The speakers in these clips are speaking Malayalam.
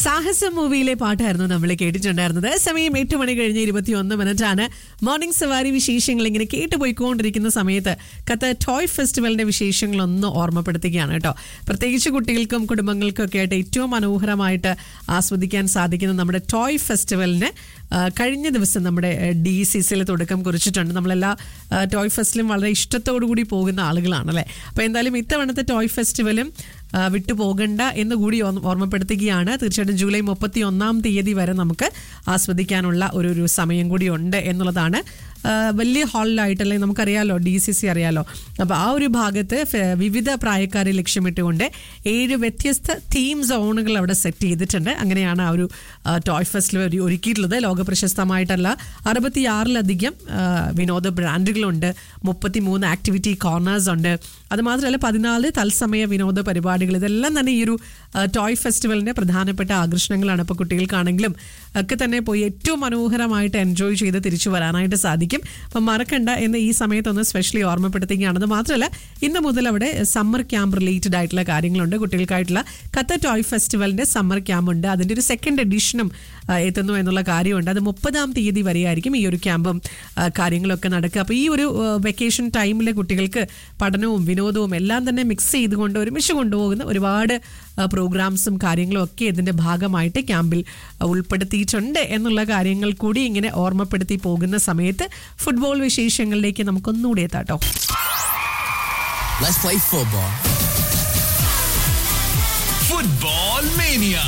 സാഹസം മൂവിയിലെ പാട്ടായിരുന്നു നമ്മൾ കേട്ടിട്ടുണ്ടായിരുന്നത് സമയം എട്ട് മണി കഴിഞ്ഞ് ഇരുപത്തി ഒന്ന് മിനിറ്റാണ് മോർണിംഗ് സവാരി വിശേഷങ്ങൾ ഇങ്ങനെ കേട്ടുപോയിക്കൊണ്ടിരിക്കുന്ന സമയത്ത് കത്ത് ടോയ് ഫെസ്റ്റിവലിന്റെ വിശേഷങ്ങളൊന്ന് ഓർമ്മപ്പെടുത്തുകയാണ് കേട്ടോ പ്രത്യേകിച്ച് കുട്ടികൾക്കും കുടുംബങ്ങൾക്കും ഒക്കെ ആയിട്ട് ഏറ്റവും മനോഹരമായിട്ട് ആസ്വദിക്കാൻ സാധിക്കുന്ന നമ്മുടെ ടോയ് ഫെസ്റ്റിവലിന് ആ, കഴിഞ്ഞ ദിവസം നമ്മുടെ ഡി സി സിയിൽ തുടക്കം കുറിച്ചിട്ടുണ്ട് നമ്മളെല്ലാ ആ, ടോയ് ഫെസ്റ്റിലും വളരെ ഇഷ്ടത്തോടു കൂടി പോകുന്ന ആളുകളാണല്ലേ അപ്പോൾ എന്തായാലും ഇത്തവണത്തെ ടോയ് ഫെസ്റ്റിവലും ആ, വിട്ടുപോകണ്ട എന്ന് കൂടി ഓർമ്മ- ഓർമ്മപ്പെടുത്തുകയാണ് തീർച്ചയായിട്ടും ജൂലൈ മുപ്പത്തി ഒന്നാം തീയതി വരെ നമുക്ക് ആസ്വദിക്കാനുള്ള ഒരു ഒരു സമയം കൂടി ഉണ്ട് എന്നുള്ളതാണ് ആ, വലിയ ഹാളിലായിട്ട് അല്ലെങ്കിൽ നമുക്കറിയാലോ ഡി സി സി അറിയാലോ അപ്പോൾ ആ ഒരു ഭാഗത്ത് ഫ- വിവിധ പ്രായക്കാരെ ലക്ഷ്യമിട്ടുകൊണ്ട് ഏഴ് വ്യത്യസ്ത തീം സോണുകൾ അവിടെ സെറ്റ് ചെയ്തിട്ടുണ്ട് അങ്ങനെയാണ് ആ ഒരു ആ, ടോയ് ഫെസ്റ്റിൽ ഒരു ഒരുക്കിയിട്ടുള്ളത് ലോക പ്രശസ്തമായിട്ടല്ല അറുപത്തിയാറിലധികം ആ, വിനോദ ബ്രാൻഡുകളുണ്ട് മുപ്പത്തി മൂന്ന് ആക്ടിവിറ്റി കോർണേഴ്സ് ഉണ്ട് അത് മാത്രമല്ല പതിനാല് തത്സമയ വിനോദ പരിപാടികൾ ഇതെല്ലാം തന്നെ ഈ ഒരു ആ, ടോയ് ഫെസ്റ്റിവലിന്റെ പ്രധാനപ്പെട്ട ആകർഷണങ്ങളാണ് ഇപ്പോൾ കുട്ടികൾക്കാണെങ്കിലും ഒക്കെ തന്നെ പോയി ഏറ്റവും മനോഹരമായിട്ട് എൻജോയ് ചെയ്ത് തിരിച്ചു വരാനായിട്ട് സാധിക്കും അപ്പം മറക്കണ്ട എന്ന് ഈ സമയത്തൊന്ന് സ്പെഷ്യലി ഓർമ്മപ്പെടുത്തുകയാണ് അത് മാത്രമല്ല ഇന്ന് മുതൽ അവിടെ സമ്മർ ക്യാമ്പ് റിലേറ്റഡ് ആയിട്ടുള്ള കാര്യങ്ങളുണ്ട് കുട്ടികൾക്കായിട്ടുള്ള കത്ത ടോയ് ഫെസ്റ്റിവലിന്റെ സമ്മർ ക്യാമ്പ് ഉണ്ട് അതിന്റെ ഒരു സെക്കൻഡ് എഡിഷനും ആ, എത്തുന്നു എന്നുള്ള കാര്യമുണ്ട് അത് മുപ്പതാം തീയതി വരെയായിരിക്കും ഈ ഒരു ക്യാമ്പും ആ, കാര്യങ്ങളൊക്കെ നടക്കുക അപ്പോൾ ഈ ഒരു വെക്കേഷൻ ടൈമിലെ കുട്ടികൾക്ക് പഠനവും വിനോദവും എല്ലാം തന്നെ മിക്സ് ചെയ്തുകൊണ്ട് ഒരുമിച്ച് കൊണ്ടുപോകുന്ന ഒരുപാട് ആ, പ്രോഗ്രാംസും കാര്യങ്ങളും ഒക്കെ ഇതിന്റെ ഭാഗമായിട്ട് ക്യാമ്പിൽ ആ, ഉൾപ്പെടുത്തിയിട്ടുണ്ട് എന്നുള്ള കാര്യങ്ങൾ കൂടി ഇങ്ങനെ ഓർമ്മപ്പെടുത്തി പോകുന്ന സമയത്ത് ഫുട്ബോൾ വിശേഷങ്ങളിലേക്ക് നമുക്കൊന്നുകൂടി എത്താട്ടോ Let's play football. Football Mania.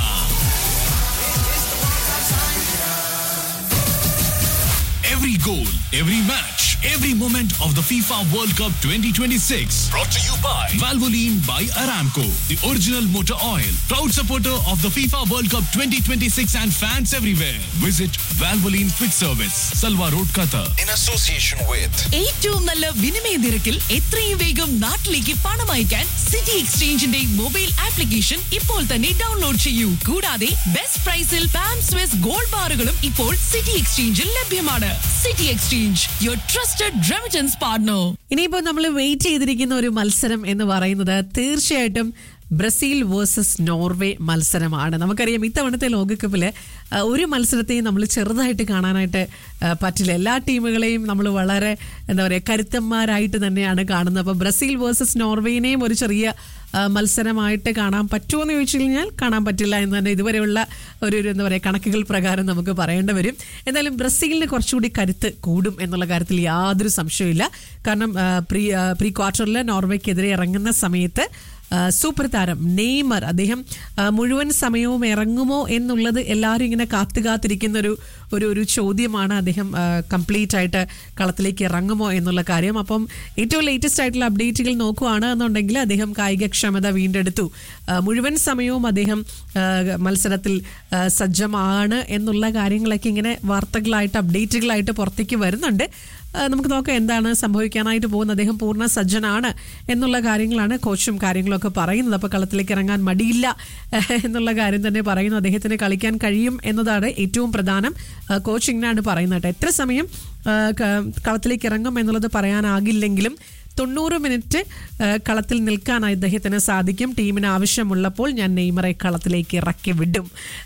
Every goal, every match, every moment of the FIFA World Cup 2026. Brought to you by Valvoline by Aramco, the original motor oil. Proud supporter of the FIFA World Cup 2026 and fans everywhere. Visit Valvoline Quick Service, Salwa Road, Qatar. in association with ഏറ്റവും നല്ല വിനിമയ നിരക്കിൽ എത്രയും വേഗം നാട്ടിലേക്ക് പണം അയക്കാൻ സിറ്റി എക്സ്ചേഞ്ചിന്റെ മൊബൈൽ ആപ്ലിക്കേഷൻ ഇപ്പോൾ തന്നെ ഡൗൺലോഡ് ചെയ്യൂ കൂടാതെ ബെസ്റ്റ് പ്രൈസിൽ പാം സ്വിസ് ഗോൾഡ് ബാറുകളും ഇപ്പോൾ സിറ്റി എക്സ്ചേഞ്ചിൽ ലഭ്യമാണ് City Exchange your trusted remittance partner ഇനിയിപ്പോൾ നമ്മൾ വെയിറ്റ് ചെയ്തിരിക്കുന്ന ഒരു മത്സരം എന്ന് പറയുന്നത് തീർച്ചയായിട്ടും ബ്രസീൽ വേഴ്സസ് നോർവേ മത്സരമാണ് നമുക്കറിയാം ഇത്തവണത്തെ ലോകകപ്പിൽ ആ, ഒരു മത്സരത്തെയും നമ്മൾ ചെറുതായിട്ട് കാണാനായിട്ട് ആ, പറ്റില്ല എല്ലാ ടീമുകളെയും നമ്മൾ വളരെ എന്താ പറയുക കരുത്തന്മാരായിട്ട് തന്നെയാണ് കാണുന്നത് അപ്പോൾ ബ്രസീൽ വേഴ്സസ് നോർവേനെയും ഒരു ചെറിയ ആ, മത്സരമായിട്ട് കാണാൻ പറ്റുമോ എന്ന് ചോദിച്ചു കഴിഞ്ഞാൽ കാണാൻ പറ്റില്ല എന്ന് തന്നെ ഇതുവരെയുള്ള ഒരു ഒരു എന്താ പറയുക കണക്കുകൾ പ്രകാരം നമുക്ക് പറയേണ്ടി വരും എന്തായാലും ബ്രസീലിന് കുറച്ചുകൂടി കരുത്ത് കൂടും എന്നുള്ള കാര്യത്തിൽ യാതൊരു സംശയമില്ല കാരണം ആ, പ്രീ ആ, പ്രീ ക്വാർട്ടറിൽ നോർവേക്കെതിരെ ഇറങ്ങുന്ന സമയത്ത് ആ, സൂപ്പർ താരം നെയ്മർ അദ്ദേഹം ആ, മുഴുവൻ സമയവും ഇറങ്ങുമോ എന്നുള്ളത് എല്ലാവരും ഇങ്ങനെ കാത്തു കാത്തിരിക്കുന്ന ഒരു ഒരു ഒരു ചോദ്യമാണ് അദ്ദേഹം കംപ്ലീറ്റ് ആയിട്ട് കളത്തിലേക്ക് ഇറങ്ങുമോ എന്നുള്ള കാര്യം അപ്പം ഏറ്റവും ലേറ്റസ്റ്റ് ആയിട്ടുള്ള അപ്ഡേറ്റുകൾ നോക്കുകയാണ് എന്നുണ്ടെങ്കിൽ അദ്ദേഹം കായികക്ഷമത വീണ്ടെടുത്തു ആ, മുഴുവൻ സമയവും അദ്ദേഹം ആ, മത്സരത്തിൽ ആ, സജ്ജമാണ് എന്നുള്ള കാര്യങ്ങളൊക്കെ ഇങ്ങനെ വാർത്തകളായിട്ട് അപ്ഡേറ്റുകളായിട്ട് പുറത്തേക്ക് വരുന്നുണ്ട് ആ, നമുക്ക് നോക്കാം എന്താണ് സംഭവിക്കാനായിട്ട് പോകുന്നത് അദ്ദേഹം പൂർണ്ണ സജ്ജനാണ് എന്നുള്ള കാര്യങ്ങളാണ് കോച്ചും കാര്യങ്ങളൊക്കെ പറയുന്നത് അപ്പോൾ കളത്തിലേക്ക് ഇറങ്ങാൻ മടിയില്ല ഏഹ്, എന്നുള്ള കാര്യം തന്നെ പറയുന്നു അദ്ദേഹത്തിന് കളിക്കാൻ കഴിയും എന്നതാണ് ഏറ്റവും പ്രധാനം ആ, കോച്ച് ഇങ്ങനെയാണ് പറയുന്നത് കേട്ടോ എത്ര സമയം ആ, ക- കളത്തിലേക്ക് ഇറങ്ങും എന്നുള്ളത് പറയാനാകില്ലെങ്കിലും തൊണ്ണൂറ് മിനിറ്റ് ആ, കളത്തിൽ നിൽക്കാൻ അദ്ദേഹത്തിന് സാധിക്കും ടീമിന് ആവശ്യമുള്ളപ്പോൾ ഞാൻ നെയ്മറെ കളത്തിലേക്ക് ഇറക്കി വിടും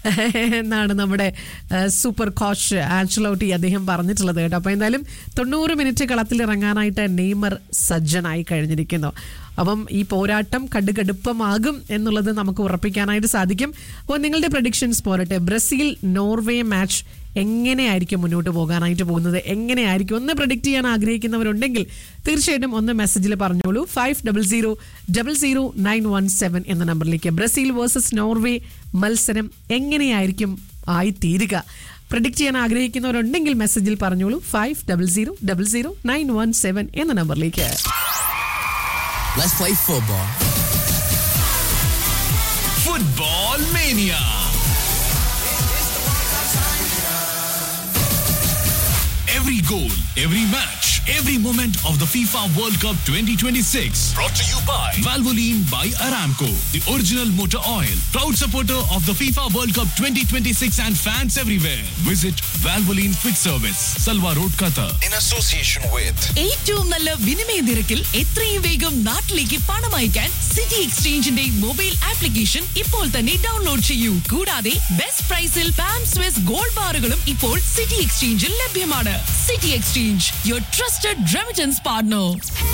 എന്നാണ് നമ്മുടെ ആ, സൂപ്പർ കോച്ച് ആൻസലോട്ടി അദ്ദേഹം പറഞ്ഞിട്ടുള്ളത് കേട്ടോ അപ്പോൾ എന്തായാലും തൊണ്ണൂറ് മിനിറ്റ് കളത്തിൽ ഇറങ്ങാനായിട്ട് നെയ്മർ സജ്ജനായി കഴിഞ്ഞിരിക്കുന്നു അപ്പം ഈ പോരാട്ടം കടുകടുപ്പമാകും എന്നുള്ളത് നമുക്ക് ഉറപ്പിക്കാനായിട്ട് സാധിക്കും അപ്പോൾ നിങ്ങളുടെ പ്രഡിക്ഷൻസ് പോരട്ടെ ബ്രസീൽ നോർവേ മാച്ച് എങ്ങനെയായിരിക്കും മുന്നോട്ട് പോകാനായിട്ട് പോകുന്നത് എങ്ങനെയായിരിക്കും ഒന്ന് പ്രഡിക്റ്റ് ചെയ്യാൻ ആഗ്രഹിക്കുന്നവരുണ്ടെങ്കിൽ തീർച്ചയായിട്ടും ഒന്ന് മെസ്സേജിൽ പറഞ്ഞോളൂ five double zero double zero nine one seven എന്ന നമ്പറിലേക്ക് ബ്രസീൽ വേഴ്സസ് നോർവേ മത്സരം എങ്ങനെയായിരിക്കും ആയി തീരുക പ്രഡിക്റ്റ് ചെയ്യാൻ ആഗ്രഹിക്കുന്നവരുണ്ടെങ്കിൽ മെസ്സേജിൽ പറഞ്ഞോളൂ five double zero double zero nine one seven എന്ന നമ്പറിലേക്ക് Let's play football. Football Mania. Every goal, every match, every moment of the FIFA World Cup 2026. Brought to you by Valvoline by Aramco, the original motor oil. Proud supporter of the FIFA World Cup 2026 and fans everywhere. Visit Valvoline Quick Service, Salwa Road, Qatar. in association with ഏറ്റവും നല്ല വിനിമയ നിരക്കിൽ എത്രയും വേഗം നാട്ടിലേക്ക് പണം അയക്കാൻ സിറ്റി എക്സ്ചേഞ്ചിന്റെ മൊബൈൽ ആപ്ലിക്കേഷൻ ഇപ്പോൾ തന്നെ ഡൗൺലോഡ് ചെയ്യൂ കൂടാതെ ബെസ്റ്റ് പ്രൈസിൽ പാം സ്വിസ് ഗോൾഡ് ബാറുകളും ഇപ്പോൾ സിറ്റി എക്സ്ചേഞ്ചിൽ ലഭ്യമാണ് City Exchange your trusted remittance partner